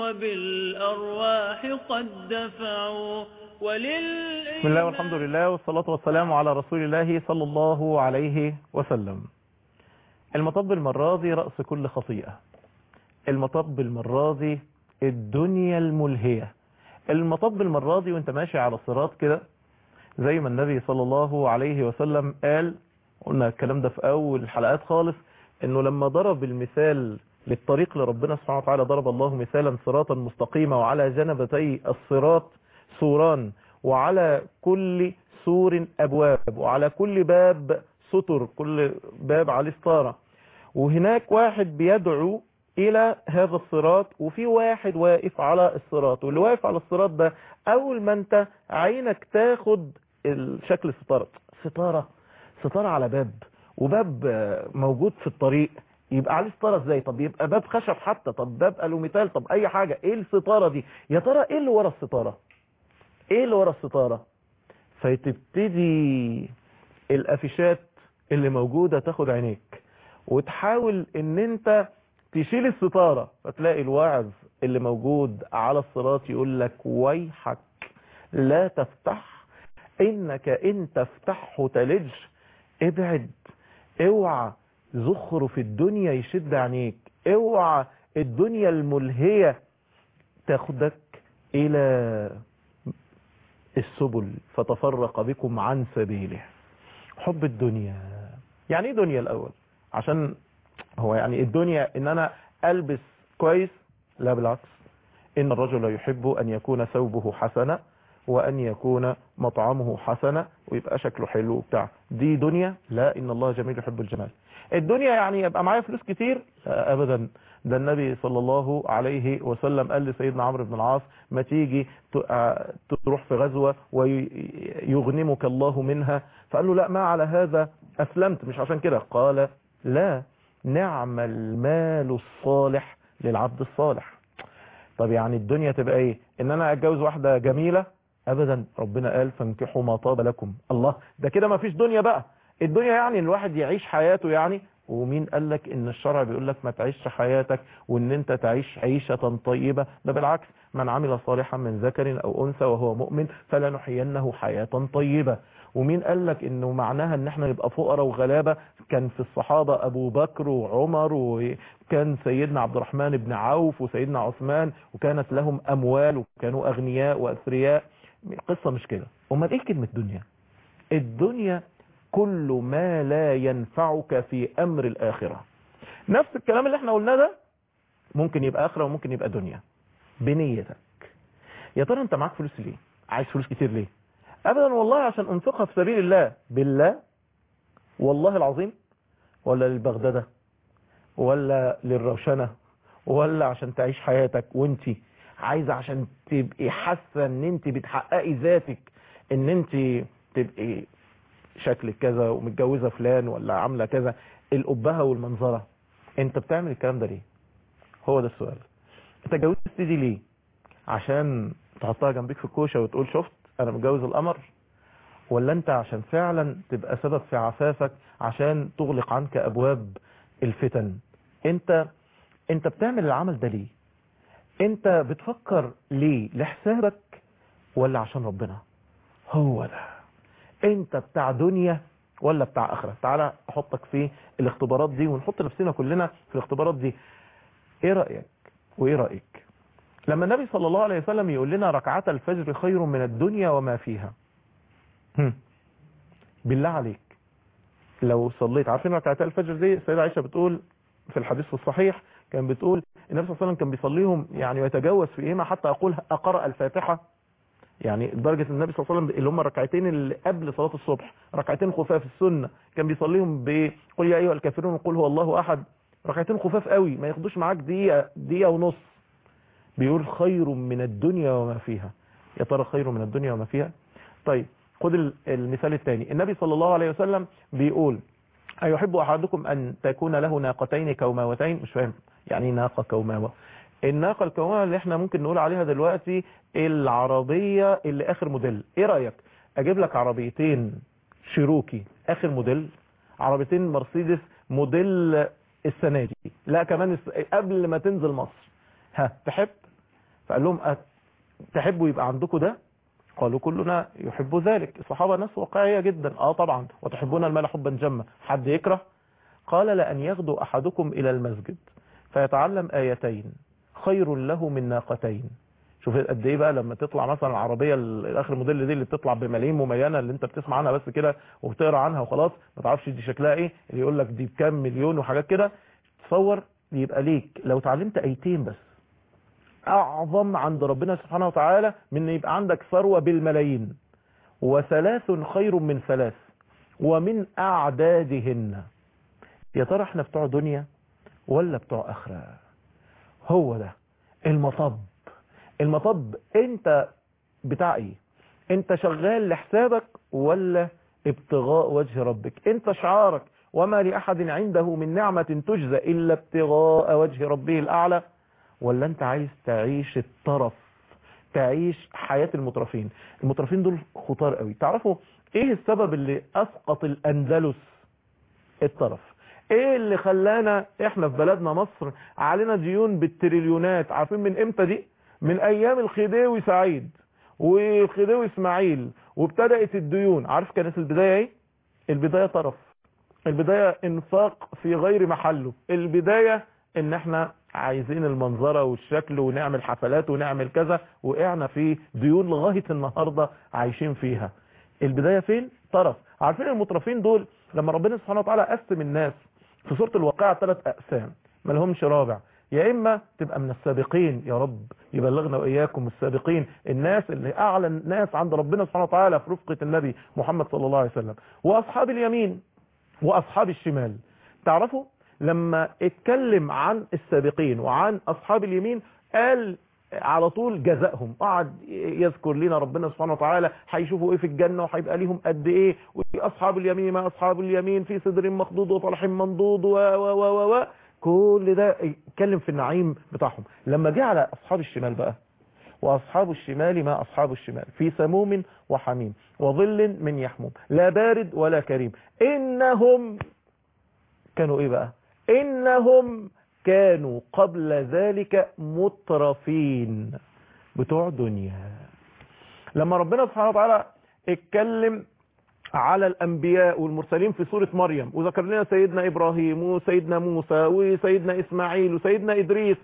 وبالأرواح قد دفعوا وللإيمان بسم الله والحمد لله والصلاة والسلام على رسول الله صلى الله عليه وسلم المطب المراضي رأس كل خطيئة المطب المراضي الدنيا الملهية المطب المراضي وانت ماشي على الصراط كده زي ما النبي صلى الله عليه وسلم قال قلنا الكلام ده في أول الحلقات خالص انه لما ضرب المثال للطريق لربنا سبحانه وتعالى ضرب الله مثالا صراطا مستقيما وعلى جنبتي الصراط سوران وعلى كل سور أبواب وعلى كل باب ستر كل باب عليه ستارة وهناك واحد بيدعو إلى هذا الصراط وفي واحد واقف على الصراط واللي واقف على الصراط ده أول ما أنت عينك تاخد الشكل ستارة ستارة ستارة على باب وباب موجود في الطريق يبقى عليه ستاره ازاي طب يبقى باب خشب حتى طب باب الوميتال طب اي حاجة ايه الستارة دي يا ترى ايه اللي ورا الستارة ايه اللي ورا الستارة فتبتدي الافيشات اللي موجودة تاخد عينيك وتحاول ان انت تشيل الستارة فتلاقي الواعظ اللي موجود على الصراط يقول لك ويحك لا تفتح انك ان تفتحه تلج ابعد اوعى زخرف الدنيا يشد عينيك اوعى الدنيا الملهية تاخدك الى السبل فتفرق بكم عن سبيله حب الدنيا يعني ايه دنيا الاول عشان هو يعني الدنيا ان انا البس كويس لا بالعكس ان الرجل يحب ان يكون ثوبه حسنا وان يكون مطعمه حسنا ويبقى شكله حلو وبتاع دي دنيا لا ان الله جميل يحب الجمال الدنيا يعني يبقى معايا فلوس كتير لا ابدا ده النبي صلى الله عليه وسلم قال لسيدنا عمرو بن العاص ما تيجي تروح في غزوة ويغنمك الله منها فقال له لا ما على هذا أسلمت مش عشان كده قال لا نعم المال الصالح للعبد الصالح طب يعني الدنيا تبقى ايه ان انا اتجوز واحدة جميلة ابدا ربنا قال فانكحوا ما طاب لكم الله ده كده ما فيش دنيا بقى الدنيا يعني الواحد يعيش حياته يعني ومين قال لك ان الشرع بيقول لك ما تعيش حياتك وان انت تعيش عيشة طيبة ده بالعكس من عمل صالحا من ذكر او انثى وهو مؤمن فلنحيينه حياة طيبة ومين قال لك انه معناها ان احنا نبقى فقراء وغلابة كان في الصحابة ابو بكر وعمر وكان سيدنا عبد الرحمن بن عوف وسيدنا عثمان وكانت لهم اموال وكانوا اغنياء واثرياء القصة مش كده امال ايه كلمة دنيا الدنيا كل ما لا ينفعك في امر الاخرة نفس الكلام اللي احنا قلناه ده ممكن يبقى اخرة وممكن يبقى دنيا بنيتك يا ترى انت معاك فلوس ليه عايز فلوس كتير ليه ابدا والله عشان انفقها في سبيل الله بالله والله العظيم ولا للبغدادة ولا للروشنة ولا عشان تعيش حياتك وانت عايزة عشان تبقي حاسة ان انت بتحققي ذاتك ان انت تبقي شكلك كذا ومتجوزة فلان ولا عاملة كذا الأبهة والمنظرة انت بتعمل الكلام ده ليه هو ده السؤال انت اتجوزت دي ليه عشان تحطها جنبيك في الكوشة وتقول شفت انا متجوز القمر ولا انت عشان فعلا تبقى سبب في عفافك عشان تغلق عنك ابواب الفتن انت انت بتعمل العمل ده ليه انت بتفكر ليه لحسابك ولا عشان ربنا هو ده انت بتاع دنيا ولا بتاع اخرة تعالى احطك في الاختبارات دي ونحط نفسنا كلنا في الاختبارات دي ايه رأيك وايه رأيك لما النبي صلى الله عليه وسلم يقول لنا ركعات الفجر خير من الدنيا وما فيها هم. بالله عليك لو صليت عارفين ركعتي الفجر دي السيدة عائشة بتقول في الحديث الصحيح كان بتقول النبي صلى الله عليه وسلم كان بيصليهم يعني ويتجوز فيهما حتى أقول أقرأ الفاتحة يعني لدرجة النبي صلى الله عليه وسلم اللي هم الركعتين اللي قبل صلاة الصبح ركعتين خفاف السنة كان بيصليهم بقول يا أيها الكافرون وقل هو الله أحد ركعتين خفاف قوي ما ياخدوش معاك دقيقة دقيقة ونص بيقول خير من الدنيا وما فيها يا ترى خير من الدنيا وما فيها طيب خد المثال الثاني النبي صلى الله عليه وسلم بيقول أيحب أحدكم أن تكون له ناقتين كوماوتين مش فاهم يعني ناقة كوماوة الناقة الكوماوة اللي احنا ممكن نقول عليها دلوقتي العربية اللي آخر موديل ايه رأيك اجيب لك عربيتين شيروكي آخر موديل عربيتين مرسيدس موديل السنة دي لا كمان قبل ما تنزل مصر ها تحب فقال لهم أت- تحبوا يبقى عندكم ده قالوا كلنا يحب ذلك الصحابة ناس واقعية جدا اه طبعا وتحبون المال حبا جما حد يكره قال لأن يغدو أحدكم إلى المسجد فيتعلم آيتين خير له من ناقتين شوف قد ايه بقى لما تطلع مثلا العربيه الاخر موديل دي اللي بتطلع بملايين ممينه اللي انت بتسمع عنها بس كده وبتقرا عنها وخلاص ما تعرفش دي شكلها ايه اللي يقول لك دي بكام مليون وحاجات كده تصور يبقى ليك لو اتعلمت ايتين بس اعظم عند ربنا سبحانه وتعالى من ان يبقى عندك ثروه بالملايين وثلاث خير من ثلاث ومن اعدادهن يا ترى احنا بتوع دنيا ولا بتوع اخره هو ده المطب المطب انت بتاع ايه انت شغال لحسابك ولا ابتغاء وجه ربك انت شعارك وما لأحد عنده من نعمة تجزى إلا ابتغاء وجه ربه الأعلى ولا انت عايز تعيش الطرف تعيش حياة المترفين المترفين دول خطار قوي تعرفوا ايه السبب اللي اسقط الاندلس الطرف ايه اللي خلانا احنا في بلدنا مصر علينا ديون بالتريليونات عارفين من امتى دي من ايام الخديوي سعيد والخديوي اسماعيل وابتدأت الديون عارف كانت البداية ايه البداية طرف البداية انفاق في غير محله البداية ان احنا عايزين المنظرة والشكل ونعمل حفلات ونعمل كذا وقعنا في ديون لغاية النهاردة عايشين فيها البداية فين طرف عارفين المترفين دول لما ربنا سبحانه وتعالى قسم الناس في سورة الواقعة ثلاث اقسام ما لهمش رابع يا اما تبقى من السابقين يا رب يبلغنا واياكم السابقين الناس اللي اعلى الناس عند ربنا سبحانه وتعالى في رفقة النبي محمد صلى الله عليه وسلم واصحاب اليمين واصحاب الشمال تعرفوا لما اتكلم عن السابقين وعن اصحاب اليمين قال على طول جزائهم قعد يذكر لنا ربنا سبحانه وتعالى هيشوفوا ايه في الجنة وهيبقى ليهم قد ايه واصحاب اليمين ما اصحاب اليمين في صدر مخضود وطلح منضود و و و و كل ده اتكلم في النعيم بتاعهم لما جه على اصحاب الشمال بقى واصحاب الشمال ما اصحاب الشمال في سموم وحميم وظل من يحموم لا بارد ولا كريم انهم كانوا ايه بقى انهم كانوا قبل ذلك مترفين بتوع دنيا لما ربنا سبحانه وتعالى اتكلم على الانبياء والمرسلين في سورة مريم وذكر لنا سيدنا ابراهيم وسيدنا موسى وسيدنا اسماعيل وسيدنا ادريس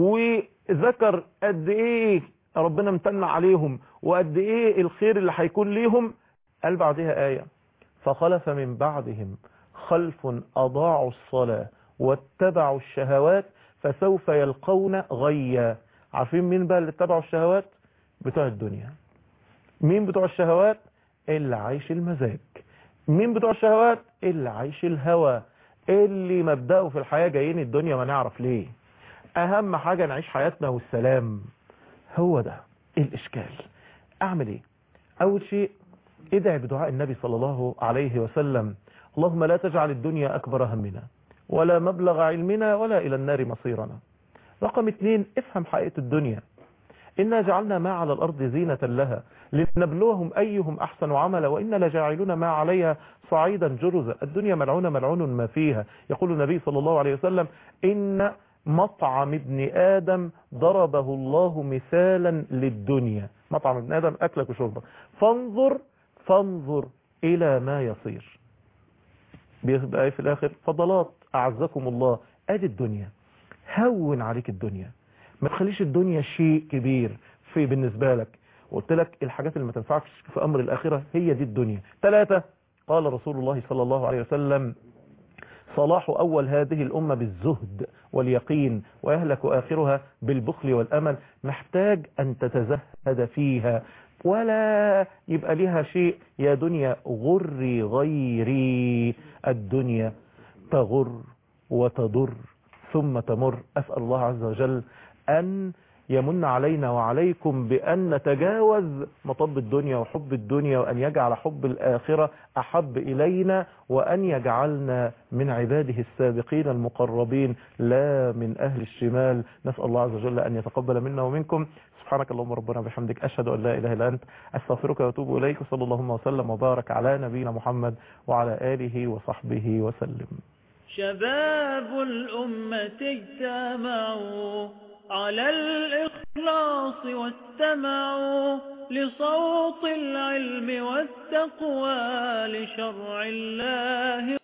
وذكر قد ايه ربنا امتن عليهم وقد ايه الخير اللي هيكون ليهم قال بعدها آية فخلف من بعدهم خلف أضاعوا الصلاة واتبعوا الشهوات فسوف يلقون غيا عارفين مين بقى اللي اتبعوا الشهوات بتوع الدنيا مين بتوع الشهوات اللي عايش المزاج مين بتوع الشهوات اللي عايش الهوى اللي مبدأه في الحياة جايين الدنيا ما نعرف ليه اهم حاجة نعيش حياتنا والسلام هو ده الاشكال اعمل ايه اول شيء ادعي بدعاء النبي صلى الله عليه وسلم اللهم لا تجعل الدنيا اكبر همنا ولا مبلغ علمنا ولا الى النار مصيرنا رقم اثنين افهم حقيقة الدنيا إنا جعلنا ما على الأرض زينة لها لنبلوهم أيهم أحسن عملا وإنا لجاعلون ما عليها صعيدا جرزا الدنيا ملعونة ملعون ما فيها يقول النبي صلى الله عليه وسلم إن مطعم ابن آدم ضربه الله مثالا للدنيا مطعم ابن آدم أكلك وشربك فانظر فانظر إلى ما يصير بيبقى في الآخر فضلات أعزكم الله أدي الدنيا هون عليك الدنيا ما تخليش الدنيا شيء كبير في بالنسبة لك قلت لك الحاجات اللي ما تنفعكش في أمر الآخرة هي دي الدنيا ثلاثة قال رسول الله صلى الله عليه وسلم صلاح أول هذه الأمة بالزهد واليقين ويهلك آخرها بالبخل والأمل محتاج أن تتزهد فيها ولا يبقى لها شيء يا دنيا غري غيري الدنيا تغر وتضر ثم تمر أسأل الله عز وجل أن يمن علينا وعليكم بأن نتجاوز مطب الدنيا وحب الدنيا وأن يجعل حب الآخرة أحب إلينا وأن يجعلنا من عباده السابقين المقربين لا من أهل الشمال نسأل الله عز وجل أن يتقبل منا ومنكم سبحانك اللهم ربنا بحمدك أشهد أن لا إله إلا أنت أستغفرك وأتوب إليك صلى اللهم وسلم وبارك على نبينا محمد وعلى آله وصحبه وسلم شباب الأمة اجتمعوا على الإخلاص واستمعوا لصوت العلم والتقوى لشرع الله